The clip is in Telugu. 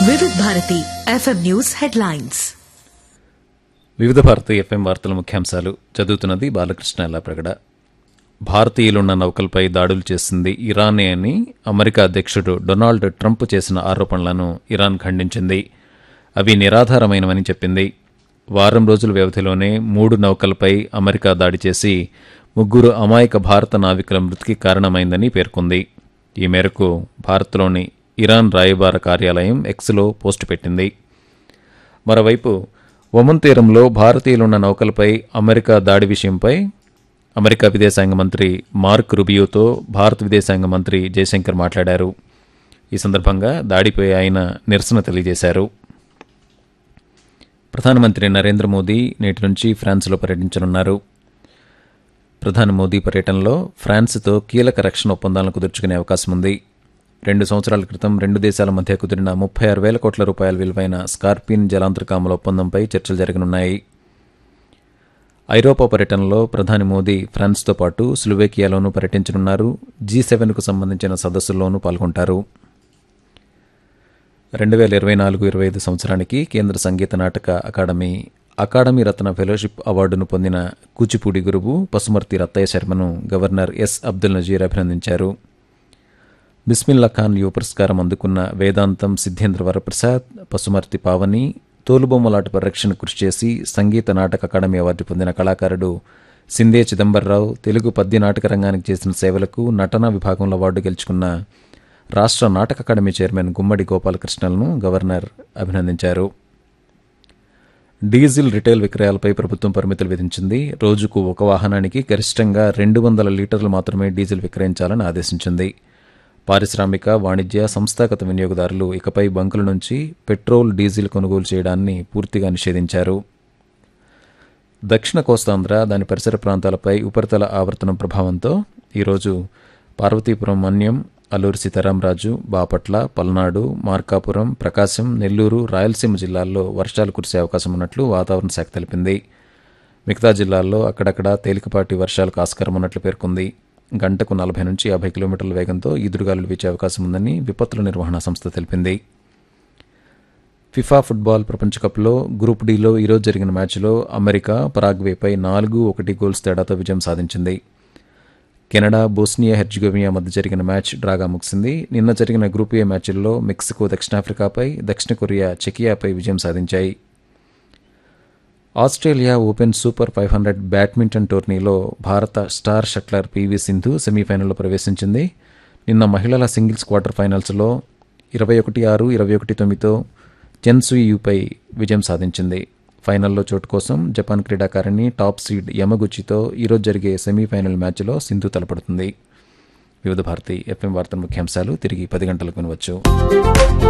వివిధ భారతి ఎఫ్ఎం న్యూస్ హెడ్లైన్స్ వివిధ భారతి ఎఫ్ఎం వార్తల ముఖ్యాంశాలు చదువుతున్నది బాలకృష్ణ ప్రగడ భారతీయులున్న నౌకలపై దాడులు చేసింది ఇరానే అని అమెరికా అధ్యక్షుడు డొనాల్డ్ ట్రంప్ చేసిన ఆరోపణలను ఇరాన్ ఖండించింది అవి నిరాధారమైనవని చెప్పింది వారం రోజుల వ్యవధిలోనే మూడు నౌకలపై అమెరికా దాడి చేసి ముగ్గురు అమాయక భారత నావికుల మృతికి కారణమైందని పేర్కొంది ఈ మేరకు భారత్లోని ఇరాన్ రాయబార కార్యాలయం ఎక్స్లో పోస్టు పెట్టింది మరోవైపు ఒమన్ తీరంలో భారతీయులున్న నౌకలపై అమెరికా దాడి విషయంపై అమెరికా విదేశాంగ మంత్రి మార్క్ రుబియోతో భారత విదేశాంగ మంత్రి జయశంకర్ మాట్లాడారు ఈ సందర్భంగా దాడిపై ఆయన నిరసన తెలియజేశారు ప్రధానమంత్రి నరేంద్ర మోదీ నేటి నుంచి ఫ్రాన్స్లో పర్యటించనున్నారు ప్రధాని మోదీ పర్యటనలో ఫ్రాన్స్తో కీలక రక్షణ ఒప్పందాలను కుదుర్చుకునే అవకాశం ఉంది రెండు సంవత్సరాల క్రితం రెండు దేశాల మధ్య కుదిరిన ముప్పై ఆరు వేల కోట్ల రూపాయల విలువైన స్కార్పిన్ జలాంతర్కాముల ఒప్పందంపై చర్చలు జరగనున్నాయి ఐరోపా పర్యటనలో ప్రధాని మోదీ ఫ్రాన్స్తో పాటు స్లోవేకియాలోనూ పర్యటించనున్నారు జీ సెవెన్కు సంబంధించిన సదస్సుల్లోనూ పాల్గొంటారు రెండు వేల ఇరవై నాలుగు ఇరవై ఐదు సంవత్సరానికి కేంద్ర సంగీత నాటక అకాడమీ అకాడమీ రత్న ఫెలోషిప్ అవార్డును పొందిన కూచిపూడి గురువు పసుమర్తి రత్తయ్య శర్మను గవర్నర్ ఎస్ అబ్దుల్ నజీర్ అభినందించారు బిస్మిల్లా ఖాన్ యువ పురస్కారం అందుకున్న వేదాంతం సిద్ధేంద్ర వరప్రసాద్ పసుమర్తి పావని తోలుబొమ్మలాట పరిరక్షణ కృషి చేసి సంగీత నాటక అకాడమీ అవార్డు పొందిన కళాకారుడు సిందే చిదంబరరావు తెలుగు పద్య నాటక రంగానికి చేసిన సేవలకు నటనా విభాగంలో అవార్డు గెలుచుకున్న రాష్ట్ర నాటక అకాడమీ చైర్మన్ గుమ్మడి గోపాలకృష్ణలను గవర్నర్ అభినందించారు డీజిల్ రిటైల్ విక్రయాలపై ప్రభుత్వం పరిమితులు విధించింది రోజుకు ఒక వాహనానికి గరిష్టంగా రెండు వందల లీటర్లు మాత్రమే డీజిల్ విక్రయించాలని ఆదేశించింది పారిశ్రామిక వాణిజ్య సంస్థాగత వినియోగదారులు ఇకపై బంకుల నుంచి పెట్రోల్ డీజిల్ కొనుగోలు చేయడాన్ని పూర్తిగా నిషేధించారు దక్షిణ కోస్తాంధ్ర దాని పరిసర ప్రాంతాలపై ఉపరితల ఆవర్తనం ప్రభావంతో ఈరోజు పార్వతీపురం మన్యం అల్లూరి సీతారామరాజు బాపట్ల పల్నాడు మార్కాపురం ప్రకాశం నెల్లూరు రాయలసీమ జిల్లాల్లో వర్షాలు కురిసే అవకాశం ఉన్నట్లు వాతావరణ శాఖ తెలిపింది మిగతా జిల్లాల్లో అక్కడక్కడ తేలికపాటి వర్షాలకు ఆస్కారం ఉన్నట్లు పేర్కొంది గంటకు నలభై నుంచి యాభై కిలోమీటర్ల వేగంతో ఈదురుగాలులు వీచే అవకాశం ఉందని విపత్తుల నిర్వహణ సంస్థ తెలిపింది ఫిఫా ఫుట్బాల్ ప్రపంచ కప్లో గ్రూప్ డీలో ఈరోజు జరిగిన మ్యాచ్లో అమెరికా పరాగ్వేపై నాలుగు ఒకటి గోల్స్ తేడాతో విజయం సాధించింది కెనడా బోస్నియా హెర్జిగోవియా మధ్య జరిగిన మ్యాచ్ డ్రాగా ముగిసింది నిన్న జరిగిన గ్రూప్ ఏ మ్యాచ్ల్లో మెక్సికో దక్షిణాఫ్రికాపై దక్షిణ కొరియా చెకియాపై విజయం సాధించాయి Australia open super five hundred badminton టోర్నీలో భారత స్టార్ షట్లర్ పీవీ సింధు సెమీఫైనల్లో ప్రవేశించింది నిన్న మహిళల సింగిల్స్ క్వార్టర్ ఫైనల్స్లో ఇరవై ఒకటి ఆరు ఇరవై ఒకటి తొమ్మిదితో చెన్సుయూపై విజయం సాధించింది ఫైనల్లో చోటు కోసం జపాన్ క్రీడాకారిణి టాప్ సీడ్ యమగుచితో ఈరోజు జరిగే సెమీఫైనల్ మ్యాచ్లో సింధు తలపడుతుంది వివిధ భారతి ఎఫ్ఎం వార్తల ముఖ్యాంశాలు తిరిగి పది గంటలకు వినవచ్చు